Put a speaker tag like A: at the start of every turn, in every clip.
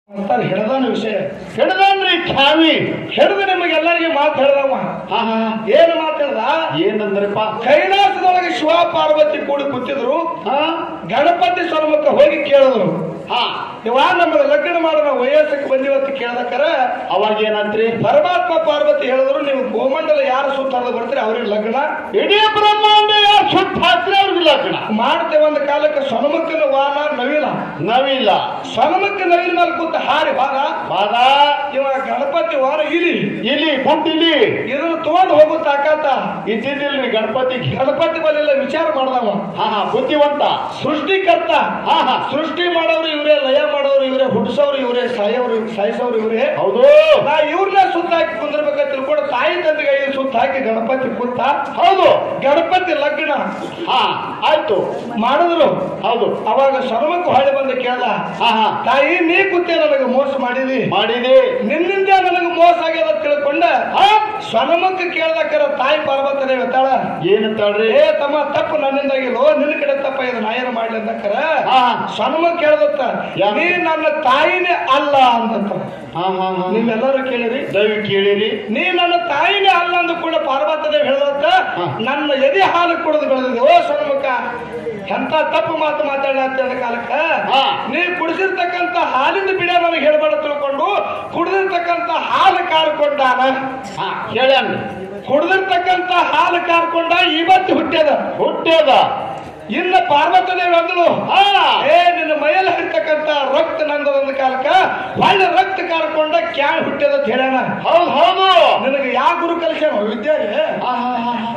A: ಅಂತಾರೆ ಹಿಡದಾನ ವಿಷಯ
B: ಹಿಡ್ದನ್ರಿ ಖ್ಯಾವಿ
A: ಹಿಡಿದು ನಿಮಗೆಲ್ಲರಿಗೆ ಮಾತು ಹೇಳ್ದವ
B: ಹಾ ಹಾ
A: ಏನು ಮಾತು ಹೇಳ್ದ
B: ಏನಂದ್ರಪ್ಪ
A: ಕೈಲಾಸದೊಳಗೆ ಶಿವ ಪಾರ್ವತಿ ಕೂಡಿ ಕೂತಿದ್ರು
B: ಹಾ
A: ಗಣಪತಿ ಸನ್ಮುಖ ಹೋಗಿ ಕೇಳಿದ್ರು
B: ಹಾ
A: ಇವ ನಮಗೆ ಲಗ್ನ ಮಾಡೋಣ ವಯಸ್ಸಕ್ಕೆ ಬಂದಿವತ್ತು ಕೇಳ್ದಕ್ಕಾರ
B: ಅವಾಗ ಏನಂತ್ರಿ
A: ಪರಮಾತ್ಮ ಪಾರ್ವತಿ ಹೇಳಿದ್ರು ನೀವು ಗೋಮಂಡಲ ಯಾರು ಸುತ್ತ ಹರಿದು ಬರ್ತೀರಿ ಅವ್ರಿಗೆ ಲಗ್ನ
B: ಇಡೀ ಬ್ರಹ್ಮಾಂಡ ಯಾರು ಸುತ್ತ ಹಾಕ್ರಿ ಅವ್ರಿಗೆ ಲಗ್ನ
A: ಮಾಡ್ತೇವೆ ಒಂದು ಕಾಲಕ್ಕೆ ಸೊನಮುಖನ ವಾನ ನವಿಲ
B: ನವಿಲ್ಲ
A: ಸೊನಮುಖ ನವಿಲ ಮೇಲೆ ಕೂತ ಹಾರಿ ಬಾರ
B: ಬಾದ
A: ಇವ ಗಣಪತಿ ವಾರ ಇಲಿ
B: ಇಲ್ಲಿ ಕುಂಟಿಲಿ
A: ಇದನ್ನು ತಗೊಂಡು ಹೋಗೋ ತಾಕಾತ
B: ಇದ್ದಿದ್ದಿಲ್ರಿ ಗಣಪತಿಗೆ
A: ಗಣಪತಿ ಬಲ್ಲೆಲ್ಲ ವಿಚಾರ ಮಾಡ್ದವ
B: ಹಾ ಹಾ ಬುದ್ಧಿವಂತ
A: ಸೃಷ್ಟಿಕರ್ತ
B: ಹಾ ಹಾ
A: ಸೃಷ್ಟಿ ಮಾಡೋರು ಇವರೇ ಲಯ ಮಾಡೋರು ಇವರೇ ಹುಟ್ಟಿಸೋರು ಇವರೇ ಸಾಯೋರು ಸಾಯಿಸೋರು ಇವರೇ
B: ಹೌದು
A: ನಾ ಇವ್ರನ್ನ ಸುತ್ತ ಹಾಕಿ ಕುಂದಿರ್ಬೇಕಂತ ತಿಳ್ಕೊಂಡು ತಾಯಿ ತಂದೆಗೆ ಐದು ಸುತ್ತ ಹಾಕಿ ಗಣಪತಿ ಕೂತ
B: ಹೌದು
A: ಗಣಪತಿ ಲಗ್ನ
B: ಹಾ ಆಯ್ತು
A: ಮಾಡಿದ್ರು
B: ಹೌದು
A: ಅವಾಗ ಸೊರಮಕ್ಕೆ ಹೊಳೆ ಬಂದು ಕೇಳ್ದ
B: ಹಾ ಹಾ
A: ತಾಯಿ ನೀ ಕೂತೆ ನನಗೆ ಮೋಸ ಮಾಡಿದಿ
B: ಮಾಡಿದೆ
A: ನಿನ್ನಿಂದ ನನಗೆ ಮೋಸ ಆಗ್ಯದ ಅಂತ ತಿಳ್ಕೊಂಡ
B: ಹಾ
A: ಸೊನಮಕ್ಕೆ ಕೇಳ್ದಕ್ಕರ ತಾಯಿ ಪಾರ್ವತನೇ ಹೇಳ್ತಾಳ
B: ಏನಂತಾಳ್ರಿ
A: ಏ ತಮ್ಮ ತಪ್ಪು ನನ್ನಿಂದಾಗಿಲ್ಲೋ ನಿನ್ನ ಕಡೆ ತಪ್ಪ ಇದು ನಾ ಏನು ಮಾಡ್ಲಿ ಅಂದಕ್ಕರ
B: ಹಾ
A: ಸೊನಮ ಕೇಳ್ದತ್ತ
B: ಯಾ-
A: ನೀ ನನ್ನ ತಾಯಿನೇ ಅಲ್ಲ ಅಂತಂತ
B: ಹಾ ಹಾ ಹಾ
A: ನೀವೆಲ್ಲರೂ ಕೇಳಿರಿ
B: ದಯವಿ ಕೇಳಿರಿ
A: ನೀ ನನ್ನ ತಾಯಿನೇ ಅಲ್ಲ ಅಂದ ಕೂಡ ಪಾರ್ವತದೇವ್ ಹೇಳ್ದತ್ತ
B: ಹಾ.
A: ನನ್ನ ಎದೆ ಹಾಲು ಕುಡಿದು ಬೆಳೆದಿದೆ ಓ ಸೊನಮುಖ ಎಂತ ತಪ್ಪು ಮಾತು ಮಾತಾಡತ್ತೆ ಅಂದ ಕಾಲಕ್ಕ
B: ಹಾ.
A: ನೀ ಕುಡಿಸಿರ್ತಕ್ಕಂತ ಹಾಲಿನ ಬಿಡ ನನಗೆ ಹೇಳ್ಬೇಡ ತಿಳ್ಕೊಂಡು ಕುಡಿದಿರ್ತಕ್ಕಂತ ಹಾಲು ಕಾರ್ಕೊಂಡಾನ
B: ಹಾ ಕೇಳ್ಯಾನ್ರಿ
A: ಕುಡಿದಿರ್ತಕ್ಕಂತ ಹಾಲು ಕಾರ್ಕೊಂಡ ಇವತ್ತು ಹುಟ್ಟ್ಯದ
B: ಹುಟ್ಟ್ಯದ
A: ಇನ್ನ ಪಾರ್ವತದೇವಿ ಅಂದಳು
B: ಹಾ
A: ಏ ನಿನ್ನ ಮೈಯಲ್ಲಿ ಹರಿತಕ್ಕಂತ ರಕ್ತ ನಂದದ ಕಾಲಕ್ಕ ಒಳ್ಳೆ ರಕ್ತ ಕಾರ್ಕೊಂಡ ಕ್ಯಾಳ್ ಹುಟ್ಟ್ಯದ ಅಂತ ಹೇಳ್ಯಾನ
B: ಹೌದು ಹೌದು
A: ನಿನಗೆ ಯಾವ ಗುರು ಕಲಿಸ್ಯಾನ ವಿದ್ಯಾರಿ
B: ಹಾ ಹಾ ಹಾ ಹಾ.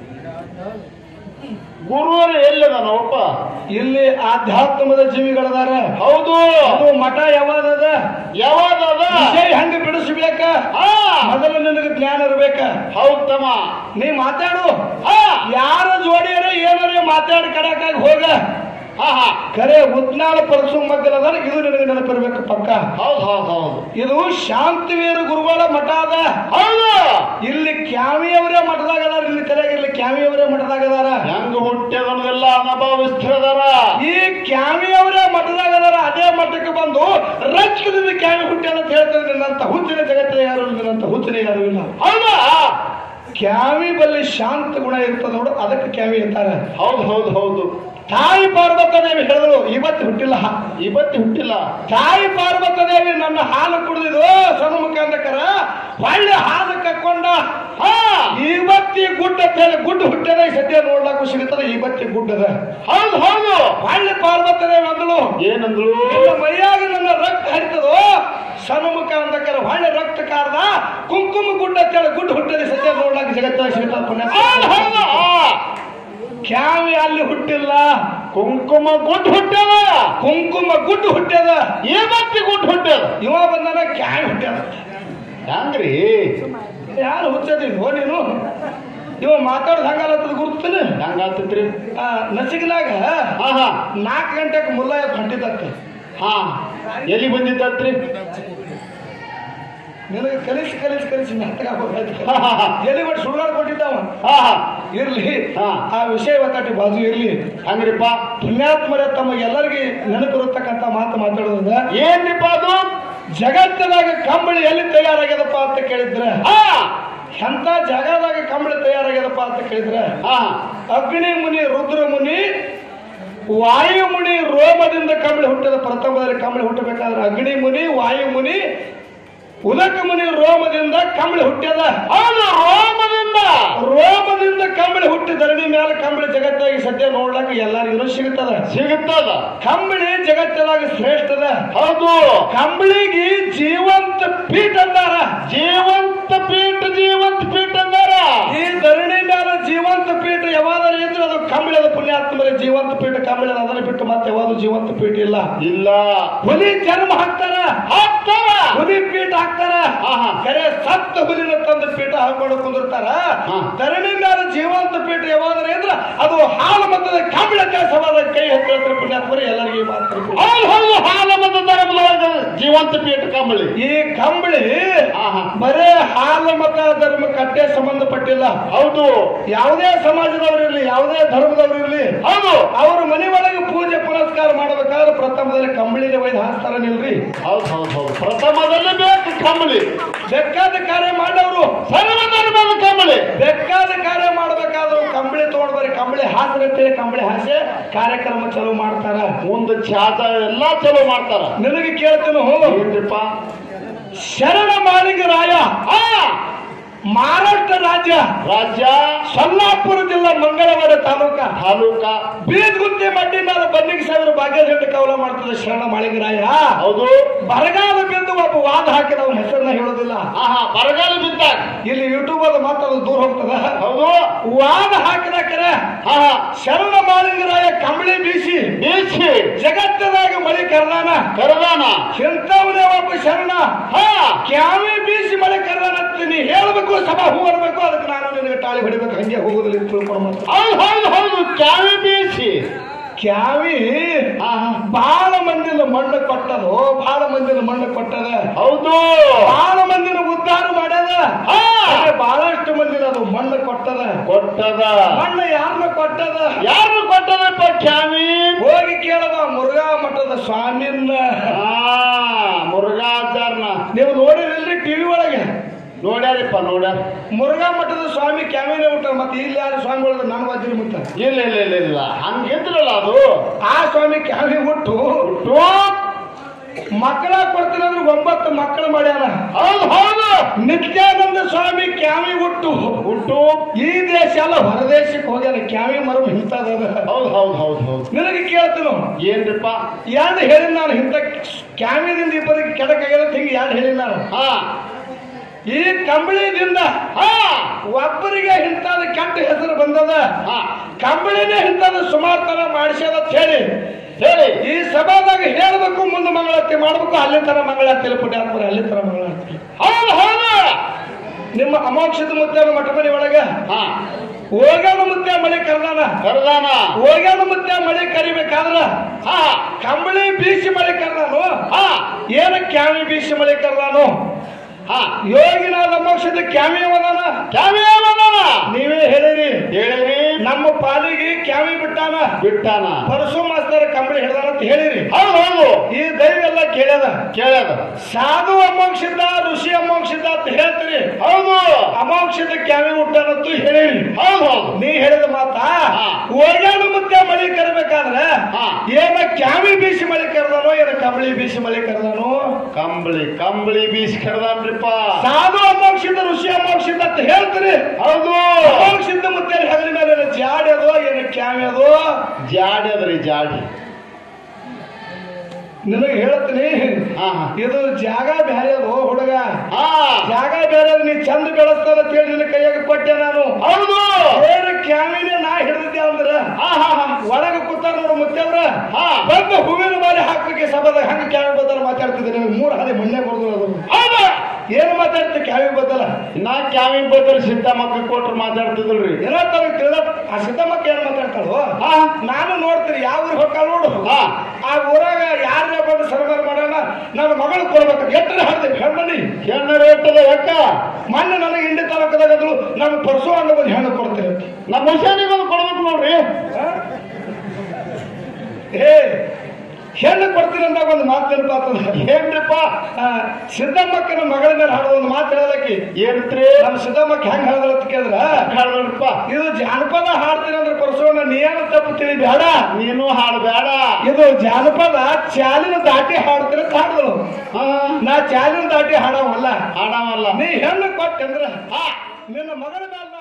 B: ಗುರುವರು ಎಲ್ಲದನವಪ್ಪ
A: ಇಲ್ಲಿ ಆಧ್ಯಾತ್ಮದ ಜೀವಿಗಳದಾರ
B: ಹೌದು
A: ಅದು ಮಠ ಯಾವಾಗದ
B: ಯಾವಾಗದ
A: ವಿಷಯ ಹೆಂಗ ಬಿಡಿಸ್ಬೇಕ
B: ಹಾ
A: ಮೊದಲು ನಿನಗೆ ಜ್ಞಾನ ಇರ್ಬೇಕ
B: ಹೌದ್ ತಮ್ಮ
A: ನೀ ಮಾತಾಡು
B: ಹಾ
A: ಯಾರ ಜೋಡಿಯರ ಏನಾರ ಮಾತಾಡಿ ಕಡಕಾಗಿ ಹೋಗ
B: ಹಾ ಹಾ
A: ಕರೆ ಉತ್ನಾಳ ಪರಸು ಮಗ್ಗಲದ ಇದು ನಿನಗೆ ನೆನಪಿರ್ಬೇಕು ಪಕ್ಕ
B: ಹೌದು ಹೌದು ಹೌದು
A: ಇದು ಶಾಂತಿವೀರ ಗುರುಗಳ ಮಠ ಅದ
B: ಹೌದು
A: ಇಲ್ಲಿ ಕ್ಯಾಮಿಯವರೇ ಮಠದಾಗ ಅದಾರ ಇಲ್ಲಿ ತಲೆಗೆ ಇಲ್ಲಿ ಕ್ಯಾಮಿಯವರೇ ಮಠದಾಗ ಅದಾರ
B: ಹೆಂಗ ಹುಟ್ಟ್ಯದನ್ನೋದೆಲ್ಲ ಅನುಭವಿಸ್ತಿರದಾರ
A: ಈ ಕ್ಯಾಮಿಯವರೇ ಮಠದಾಗ ಅದಾರ ಅದೇ ಮಠಕ್ಕೆ ಬಂದು ರಕ್ಷದಿಂದ ಕ್ಯಾಮಿ ಹುಟ್ಟ್ಯಾನ ಅಂತ ಹೇಳ್ತಾರೆ ನಿನ್ನಂತ ಹುಚ್ಚಿನ ಜಗತ್ತಿನ ಯಾರು ಇಲ್ಲ, ನಿನ್ನಂತ ಹುಚ್ಚಿನ ಯಾರು ಇಲ್ಲ
B: ಹೌದಾ
A: ಕ್ಯಾಮಿ ಬಲ್ಲಿ ಶಾಂತ ಗುಣ ಇರ್ತದ ನೋಡು ಅದಕ್ಕೆ ಕ್ಯಾಮಿ ಇರ್ತಾರೆ
B: ಹೌದು ಹೌದು ಹೌದು
A: ತಾಯಿ ಪಾರ್ವತದೇವಿ ಹೇಳಿದ್ರು ಇವತ್ತು ಹುಟ್ಟಿಲ್ಲ
B: ಇವತ್ತು ಹುಟ್ಟಿಲ್ಲ
A: ತಾಯಿ ಪಾರ್ವತದೇವಿ ನನ್ನ ಹಾಲು ಕುಡಿದಿದ್ದು ಸನ್ಮುಖ ಅಂದಕರ ಒಳ್ಳೆ ಹಾಲು ಕಕ್ಕೊಂಡ
B: ಹಾ
A: ಇವತ್ತಿ ಗುಡ್ಡ ಅಂತ ಹೇಳಿ ಗುಡ್ಡ ಹುಟ್ಟದ ಈ ಸದ್ಯ ನೋಡ್ಲಾಕು ಸಿಗುತ್ತದೆ ಇವತ್ತಿ ಗುಡ್ಡದ
B: ಹೌದು ಹೌದು
A: ಒಳ್ಳೆ ಪಾರ್ವತದೇವಿ ಅಂದಳು
B: ಏನಂದ್ರು
A: ನನ್ನ ಮೈಯಾಗ ನನ್ನ ರಕ್ತ ಹರಿತದೋ ಸನ್ಮುಖ ಅಂದಕರ ಒಳ್ಳೆ ರಕ್ತ ಕಾರ್ದ ಕುಂಕುಮ ಗುಡ್ಡ ಅಂತ ಹೇಳಿ ಗುಡ್ಡ ಹುಟ್ಟದ ಸದ್ಯ ನೋಡ್ಲಾಕ ಜಗತ್ತಾಗ ಸಿಗುತ್ತದೆ ಪುಣ್ಯ
B: ಹೌದು ಹೌದು ಆ.
A: ಕ್ಯಾವಿ ಅಲ್ಲಿ ಹುಟ್ಟಿಲ್ಲ
B: ಕುಂಕುಮ ಗುಡ್ ಹುಟ್ಟ್ಯದ
A: ಕುಂಕುಮ ಗುಡ್ಡ ಹುಟ್ಟ್ಯದ
B: ಇವತ್ತಿ ಗುಡ್ ಹುಟ್ಟ್ಯದ
A: ಇವ ಬಂದಾನ ಕ್ಯಾವಿ ಹುಟ್ಟ್ಯದ
B: ಹೆಂಗ್ರಿ
A: ಯಾರು ಹುಚ್ಚದಿಲ್ವೋ ನೀನು ಇವ ಮಾತಾಡೋದು ಹಂಗಲ್ಲತ್ತದ ಗುರ್ತನ
B: ಹೆಂಗಾಗ್ತೈತ್ರಿ
A: ನಸಿಗಿನಾಗ
B: ಹಾ ಹಾ
A: ನಾಲ್ಕು ಗಂಟೆಗೆ ಮುಲ್ಲಾಯ ಹೊಂಟಿದ್ದತ್ತೆ
B: ಹಾ ಎಲ್ಲಿ ಬಂದಿದ್ದತ್ರಿ
A: ನಿನಗೆ ಕಲಿಸಿ ಕಲಿಸಿ ಕಲಿಸಿ ನಾಟಕ ಆಗೋದಾಯ್ತು.
B: ಹಾ ಹಾ ಹಾ.
A: ಎಲ್ಲಿ ಮಾಡಿ ಸುಳ್ಗಾಡ್ ಕೊಟ್ಟಿದ್ದಾವ
B: ಹಾ ಹಾ
A: ಇರ್ಲಿ
B: ಹಾ.
A: ಆ ವಿಷಯ ಒತ್ತಾಟಿ ಬಾಜು ಇರ್ಲಿ
B: ಹೆಂಗ್ರಿಪ್ಪ
A: ಪುಣ್ಯಾತ್ಮರೇ ತಮಗೆಲ್ಲರಿಗೆ ನೆನಪಿರತಕ್ಕಂತ ಮಾತು ಮಾತಾಡೋದ
B: ಏನ್ರಿಪ್ಪ ಅದು
A: ಜಗತ್ತದಾಗ ಕಂಬಳಿ ಎಲ್ಲಿ ತಯಾರಾಗ್ಯದಪ್ಪ ಅಂತ ಕೇಳಿದ್ರೆ
B: ಹಾ
A: ಎಂತ ಜಗದಾಗ ಕಂಬಳಿ ತಯಾರಾಗ್ಯದಪ್ಪ ಅಂತ ಕೇಳಿದ್ರೆ
B: ಹಾ
A: ಅಗ್ನಿ ಮುನಿ ರುದ್ರ ಮುನಿ ವಾಯು ಮುನಿ ರೋಮದಿಂದ ಕಂಬಳಿ ಹುಟ್ಟಿದ ಪ್ರಥಮದಲ್ಲಿ ಕಂಬಳಿ ಹುಟ್ಟಬೇಕಾದ್ರೆ ಅಗ್ನಿ ಮುನಿ ವಾಯು ಮುನಿ ಉದಕ ಮುನಿ ರೋಮದಿಂದ ಕಂಬಳಿ ಹುಟ್ಟ್ಯದ
B: ಹೌದು ರೋಮದಿಂದ
A: ರೋಮದಿಂದ ಕಂಬಳಿ ಹುಟ್ಟಿ ಧರಣಿ ಮೇಲೆ ಕಂಬಳಿ ಜಗತ್ತಾಗಿ ಸದ್ಯ ನೋಡ್ಲಾಕ ಎಲ್ಲರಿಗೂ ಸಿಗುತ್ತದ
B: ಸಿಗುತ್ತದ
A: ಕಂಬಳಿ ಜಗತ್ತದಾಗ ಶ್ರೇಷ್ಠದ
B: ಹೌದು
A: ಕಂಬಳಿಗೆ ಜೀವಂತ ಪೀಠ ಅಂದಾರ
B: ಜೀವಂತ ಪೀಠ ಜೀವಂತ ಪೀಠ ಅಂದಾರ
A: ಈ ಧರಣಿ ಮೇಲೆ ಜೀವಂತ ಪೀಠ ಯಾವಾದರೂ ಇದ್ರೆ ಅದು ಕಂಬಳದ ಪುಣ್ಯಾತ್ಮರ ಜೀವಂತ ಪೀಠ ಕಂಬಳ ಅದನ್ನ ಬಿಟ್ಟು ಮತ್ತೆ ಯಾವುದು ಜೀವಂತ ಪೀಠ ಇಲ್ಲ
B: ಇಲ್ಲ
A: ಹುಲಿ ಜನ್ಮ ಹಾಕ್ತಾರ
B: ಹಾಕ್ತಾರ
A: ಹುಲಿ ಪೀಠ ಹಾಕ್ತಾರ
B: ಹಾ ಆಹಾ.
A: ಕರೆ ಸತ್ತ ಹುಲಿನ ತಂದು ಪೀಠ ಹಾಕೊಂಡು ಕುಂದಿರ್ತಾರ
B: ಹಾ.
A: ಧರಣಿ ಮೇಲೆ ಜೀವಂತ ಪೀಠ ಯಾವಾದ್ರೆ ಅಂದ್ರೆ ಅದು ಹಾಲು ಮತದ ಕಂಬಳ ಕೆಲಸವಾದ ಕೈ ಹತ್ತಿರ ಪುಣ್ಯಾತ್ಮರಿ ಎಲ್ಲರಿಗೂ ಈ ಮಾತು ತಿಳ್ಕೊ.
B: ಹೌದು ಹೌದು ಹಾಲ ಮತ್ತು ಧರ್ಮದೊಳಗ ಜೀವಂತ ಪೀಠ ಕಂಬಳಿ
A: ಈ ಕಂಬಳಿ
B: ಆಹಾ.
A: ಬರೇ ಹಾಲು ಮತ ಧರ್ಮ ಕಟ್ಟೆ ಸಂಬಂಧಪಟ್ಟಿಲ್ಲ
B: ಹೌದು
A: ಯಾವುದೇ ಸಮಾಜದವರಿರ್ಲಿ ಯಾವುದೇ ಧರ್ಮದವರಿರ್ಲಿ
B: ಹೌದು
A: ಅವರು ಮನೆ ಒಳಗೆ ಪೂಜೆ ಪುನಸ್ಕಾರ ಮಾಡಬೇಕಾದ್ರೆ ಪ್ರಥಮದಲ್ಲಿ ಕಂಬಳಿಗೆ ಒಯ್ದು ಹಾಸ್ತಾರ ನಿಲ್ರಿ
B: ಹೌದು ಹೌದು ಹೌದು ಪ್ರಥಮದಲ್ಲಿ ಬೇಕು ಕಂಬಳಿ
A: ಬೇಕಾದ ಕಾರ್ಯ ಮಾಡವರು
B: ಸರ್ವ ಧರ್ಮದ ಕಂಬಳಿ
A: ಬೇಕಾದ ಕಾರ್ಯ ಮಾಡಬೇಕಾದ್ರು ಕಂಬಳಿ ತಗೊಂಡ್ ಬರ್ರಿ ಕಂಬಳಿ ಹಾಸ್ರಿ ಅಂತೇಳಿ ಕಂಬಳಿ ಹಾಸೆ ಕಾರ್ಯಕ್ರಮ ಚಲೋ ಮಾಡ್ತಾರ
B: ಮುಂದೆ ಚಾತ ಎಲ್ಲಾ ಚಲೋ ಮಾಡ್ತಾರ
A: ನಿನಗೆ ಕೇಳ್ತೀನಿ
B: ಏನ್ರಿಪ್ಪ
A: ಶರಣ ಮಾಲಿಂಗ ರಾಯ
B: ಆ
A: ಮಹಾರಾಷ್ಟ್ರ ರಾಜ್ಯ
B: ರಾಜ್ಯ
A: ಸೊಲ್ಲಾಪುರ ಜಿಲ್ಲಾ ಮಂಗಳವಾರ ತಾಲೂಕ
B: ತಾಲೂಕ
A: ಬೀದ್ಗುಂತಿ ಮಡ್ಡಿ ಮೇಲೆ ಬನ್ನಿಗೆ ಸಾವಿರ ಭಾಗ್ಯದಂಡ ಕವಲ ಮಾಡ್ತದೆ ಶರಣ ಮಾಳಿಂಗರಾಯ
B: ಹೌದು
A: ಬರಗಾಲ ಬಿದ್ದು ಒಬ್ಬ ವಾದ ಹಾಕಿದ ಅವನ ಹೆಸರನ್ನ ಹೇಳೋದಿಲ್ಲ
B: ಆಹಾ ಬರಗಾಲ ಬಿದ್ದಾಗ
A: ಇಲ್ಲಿ ಯೂಟ್ಯೂಬ್ ಅದು ಮಾತಾಡೋದು ದೂರ ಹೋಗ್ತದ
B: ಹೌದು
A: ವಾದ ಹಾಕಿದ ಕರೆ
B: ಆಹಾ
A: ಶರಣ ಮಾಳಿಂಗರಾಯ ಕಂಬಳಿ ಬೀಸಿ
B: ಬೀಚಿ
A: ಜಗತ್ತದಾಗ ಮಳಿ ಕರ್ದಾನ
B: ಕರದಾನ
A: ಎಂತವನೇ ಒಬ್ಬ ಶರಣ
B: ಹಾ
A: ಕ್ಯಾವಿ ಬೀಸಿ ಮಳೆ ಕರ್ದಾನ ಅಂತ ನೀ ಹೇಳ್ಬೇಕು ಸಭಾ ಹೂ ಅನ್ಬೇಕು ಅದಕ್ಕೆ ನಾನು ನಿನಗೆ ತಾಳಿ ಹೊಡಿಬೇಕು ಹಂಗೆ ಹೋಗೋದಿಲ್ಲ ಅಂತ ತಿಳ್ಕೊಂಡು ಮಾತ್ರ.
B: ಹೌದು ಹೌದು ಹೌದು ಚಾವಿ ಬೀಸಿ
A: ಕ್ಯಾವಿ
B: ಆಹಾ
A: ಬಹಳ ಮಂದಿನ ಮಣ್ಣು ಕೊಟ್ಟದು ಬಹಳ ಮಂದಿನ ಮಣ್ಣು ಕೊಟ್ಟದ
B: ಹೌದು
A: ಬಹಳ ಮಂದಿನ ಉದ್ಧಾರ ಮಾಡ್ಯದ
B: ಹಾ
A: ಆದ್ರೆ ಬಹಳಷ್ಟು ಮಂದಿನ ಅದು ಮಣ್ಣು ಕೊಟ್ಟದ
B: ಕೊಟ್ಟದ
A: ಮಣ್ಣು ಯಾರನ್ನ ಕೊಟ್ಟದ
B: ಯಾರು ಕೊಟ್ಟದಪ್ಪ ಚಾವಿ
A: ಹೋಗಿ ಕೇಳದ ಮುರುಘಾ ಮಠದ ಸ್ವಾಮಿನ
B: ಆ ಮುರುಘಾಚಾರ್ನ
A: ನೀವು ನೋಡಿರಿಲ್ರಿ ಟಿವಿ ಒಳಗೆ
B: ನೋಡ್ಯಾರಿಪ್ಪ ನೋಡ್ಯಾರ
A: ಮುರುಘಾ ಮಠದ ಸ್ವಾಮಿ ಕ್ಯಾಮಿನೇ ಊಟ ಮತ್ತೆ ಇಲ್ಲಿ ಯಾರು ಸ್ವಾಮಿಗಳು ನಾನು ವಾದ್ಯ ಮುತ್ತ
B: ಇಲ್ಲ ಇಲ್ಲ ಇಲ್ಲ ಇಲ್ಲ ಹಂಗಿದ್ರಲ್ಲ ಅದು
A: ಆ ಸ್ವಾಮಿ ಕ್ಯಾಮಿ ಹುಟ್ಟು
B: ಟೋಪ್.
A: ಮಕ್ಕಳ ಕೊಡ್ತೀನಿ ಅಂದ್ರೆ ಒಂಬತ್ತು ಮಕ್ಕಳು ಮಾಡ್ಯಾರ
B: ಹೌದು ಹೌದು
A: ನಿತ್ಯಾನಂದ ಸ್ವಾಮಿ ಕ್ಯಾಮಿ ಹುಟ್ಟು
B: ಹುಟ್ಟು
A: ಈ ದೇಶ ಎಲ್ಲ ಹೊರದೇಶಕ್ಕೆ ಹೋಗ್ಯಾರ ಕ್ಯಾಮಿ ಮರಮ್ ಇಂಥದ
B: ಹೌದು ಹೌದು ಹೌದು ಹೌದು
A: ನಿನಗೆ ಕೇಳ್ತೀನಿ
B: ಏನ್ರಿಪ್ಪ
A: ಎರಡು ಹೇಳಿ ನಾನು ಇಂಥ ಕ್ಯಾಮಿದಿಂದ ಇಬ್ಬರಿಗೆ ಕೆಡಕಾಗ್ಯದ ಹಿಂಗೆ ಎರಡು ಹೇಳಿ ನಾನು
B: ಹಾ
A: ಈ ಕಂಬಳಿದಿಂದ
B: ಹಾ
A: ಒಬ್ಬರಿಗೆ ಇಂಥದ ಕೆಟ್ಟ ಹೆಸರು ಬಂದದ
B: ಹಾ
A: ಕಂಬಳಿನೇ ಇಂಥದ ಸುಮಾರು ತರ ಮಾಡಿಸ್ಯದ ಅಂತ ಹೇಳಿ
B: ಹೇಳಿ
A: ಈ ಸಭಾದಾಗ ಹೇಳ್ಬೇಕು ಮುಂದೆ ಮಂಗಳಾರತಿ ಮಾಡ್ಬೇಕು ಅಲ್ಲಿ ತರ ಮಂಗಳಾರತಿ ಪುಣ್ಯಾತ್ಮರ ಅಲ್ಲಿ ತರ ಮಂಗಳಾರತಿ
B: ಹೌದು ಹೌದು
A: ನಿಮ್ಮ ಅಮೋಕ್ಷದ ಮುದ್ದೆ ಮಠ ಮನೆ ಒಳಗ
B: ಹಾ
A: ಹೋಗ್ಯಾನ ಮುದ್ದೆ ಮಳೆ ಕರ್ದಾನ
B: ಕರ್ದಾನ
A: ಹೋಗ್ಯಾನ ಮುದ್ದೆ ಮಳೆ ಕರಿಬೇಕಾದ್ರ
B: ಹಾ
A: ಕಂಬಳಿ ಬೀಸಿ ಮಳೆ ಕರ್ದಾನು
B: ಹಾ
A: ಏನ ಕ್ಯಾಮಿ ಬೀಸಿ ಮಳೆ ಕರ್ದಾನು
B: ಹಾ
A: ಯೋಗಿನಾದ ಅಮೋಕ್ಷದ ಕ್ಯಾಮಿ ಅವದಾನ
B: ಚಾವಿ ಯಾವದಾನ
A: ನೀವೇ ಹೇಳಿರಿ
B: ಹೇಳಿರಿ
A: ನಮ್ಮ ಪಾಲಿಗೆ ಕ್ಯಾಮಿ ಬಿಟ್ಟಾನ
B: ಬಿಟ್ಟಾನ
A: ಪರಶು ಮಾಸ್ತರ್ ಕಂಬಳಿ ಹಿಡ್ದಾನ ಅಂತ ಹೇಳಿರಿ
B: ಹೌದು ಹೌದು
A: ಈ ದೈವ ಎಲ್ಲ ಕೇಳ್ಯದ
B: ಕೇಳ್ಯದ
A: ಸಾಧು ಅಮೋಕ್ಷದ ಋಷಿ ಅಮೋಕ್ಷದ ಅಂತ ಹೇಳ್ತೀರಿ
B: ಹೌದು
A: ಅಮೋಕ್ಷದ ಕ್ಯಾಮಿ ಹುಟ್ಟಾನಂತೂ ಹೇಳಿರಿ
B: ಹೌದು ಹೌದು
A: ನೀ ಹೇಳಿದ ಮಾತಾ
B: ಹಾ.
A: ಓಗ್ಯಾನು ಮತ್ತೆ ಮಳಿ ಕರಬೇಕಾದ್ರೆ
B: ಹಾ.
A: ಏನ ಕ್ಯಾಮಿ ಬೀಸಿ ಮಳಿ ಕರ್ದಾನೋ ಏನ ಕಂಬಳಿ ಬೀಸಿ ಮಳಿ ಕರ್ದಾನೋ
B: ಕಂಬಳಿ ಕಂಬಳಿ ಬೀಸ್ ಕರ್ದಾನ್ರಿಪ್ಪ
A: ಸಾಧು ಅಮೋಕ್ಷದ ಋಷಿ ಅಮೋಕ್ಷದ ಅಂತ ಹೇಳ್ತೀರಿ
B: ಹೌದು
A: ಅಮೋಕ್ಷದ ಮತ್ತೆ ಹೆಗಲ ಮೇಲೆ ಜಾಡಿ ಅದೋ ಏನ ಕ್ಯಾಮಿ ಅದೋ
B: ಜಾಡಿ ಅದ್ರಿ ಜಾಡಿ
A: ನಿನಗೆ ಹೇಳ್ತೀನಿ
B: ಹಾ ಹಾ
A: ಇದು ಜಾಗ ಬ್ಯಾರೆ ಅದು ಹುಡುಗ
B: ಹಾ
A: ಜಾಗ ಬೇರೆ ಅದು ನೀ ಚಂದ ಬೆಳೆಸ್ತಾರ ಅಂತ ಹೇಳಿ ನಿನ್ನ ಕೈಯಾಗ ಕೊಟ್ಟೆ ನಾನು
B: ಹೌದು
A: ಬೇರೆ ಕ್ಯಾಮಿನೇ ನಾ ಹಿಡಿದಿದ್ದೆ ಅಂದ್ರ
B: ಹಾ ಹಾ ಹಾ
A: ಒಳಗ ಕೂತಾರ ನೋಡು ಮುತ್ತವ್ರ
B: ಹಾ
A: ಬಂದು ಹೂವಿನ ಮಾಲೆ ಹಾಕಕ್ಕೆ ಸಭಾದಾಗ ಹಂಗ ಕ್ಯಾವಿ ಬದಲ ಮಾತಾಡ್ತಿದ್ದೆ ನಿನಗೆ ಮೂರು ಹದಿ ಮಣ್ಣೆ ಕೊಡ್ದು ಅದು
B: ಹೌದು
A: ಏನು ಮಾತಾಡ್ತಿ ಕ್ಯಾವಿ ಬದಲ
B: ಇನ್ನ ಕ್ಯಾವಿ ಬದಲ್ ಸಿದ್ಧ ಮಕ್ಕ ಕೊಟ್ರು ಮಾತಾಡ್ತಿದ್ರಿ
A: ಏನೋ ತರ ತಿಳಿದ ಆ ಸಿದ್ದಮ್ಮಕ್ಕ ಏನು ಮಾತಾಡ್ತಾಳು
B: ಹಾ
A: ನಾನು ನೋಡ್ತೀನಿ ಯಾವ ಊರಿಗೆ ಹೋಗ್ತಾಳ ನೋಡು
B: ಹಾ
A: ಆ ಊರಾಗ ಯಾರನ್ನ ಬಂದು ಸರ್ಕಾರ ಮಾಡೋಣ ನನ್ನ ಮಗಳು ಕೊಡ್ಬೇಕು ಎತ್ತರ ಹಾಡ್ದೆ ಹೆಣ್ಣಿ
B: ಹೆಣ್ಣು ರೇಟದ ಯಾಕ
A: ಮೊನ್ನೆ ನನಗೆ ಇಂಡಿ ತಾಲೂಕದಾಗದ್ರು ನಾನು ಪರ್ಸು ಅನ್ನೋ ಒಂದು ಹೆಣ್ಣು ಕೊಡ್ತೇನೆ ಅಂತ
B: ನಮ್ಮ ಹುಷಾರಿಗೆ ಒಂದು ಕೊಡ್ಬೇಕು ನೋಡ್ರಿ
A: ಆ? ಏ ಹೆಣ್ಣು ಕೊಡ್ತೀನಿ ಅಂದಾಗ ಒಂದು ಮಾತು ನೆನಪಾಗ್ತದ
B: ಏನ್ರಿಪ್ಪ
A: ಆ, ಸಿದ್ದಮ್ಮಕ್ಕನ ಮಗಳ ಮೇಲೆ ಹಾಡೋ ಒಂದು ಮಾತು ಹೇಳಲಕ್ಕಿ
B: ಏನ್ತ್ರಿ
A: ನಮ್ಮ ಸಿದ್ದಮ್ಮಕ್ಕ ಹೆಂಗ್ ಹೇಳ್ದಲ್ಲ ಅಂತ ಕೇಳಿದ್ರ
B: ಹೇಳ್ದಪ್ಪ
A: ಇದು ಜಾನಪದ ಹಾಡ್ತೀನಿ ಅಂದ್ರೆ ಪರಸೋಣ ನೀ ಏನು ತಪ್ಪು ತಿಳಿ ಬೇಡ
B: ನೀನು ಹಾಡಬೇಡ
A: ಇದು ಜಾನಪದ ಚಾಲಿನ ದಾಟಿ ಹಾಡ್ತೀನಿ ಅಂತ ಹಾಡಿದಳು
B: ಹಾ
A: ನಾ ಚಾಲಿನ ದಾಟಿ ಹಾಡವಲ್ಲ
B: ಹಾಡವಲ್ಲ
A: ನೀ ಹೆಣ್ಣು ಕೊಟ್ಟಂದ್ರ
B: ಹಾ
A: ನಿನ್ನ ಮಗಳ ಮೇಲೆ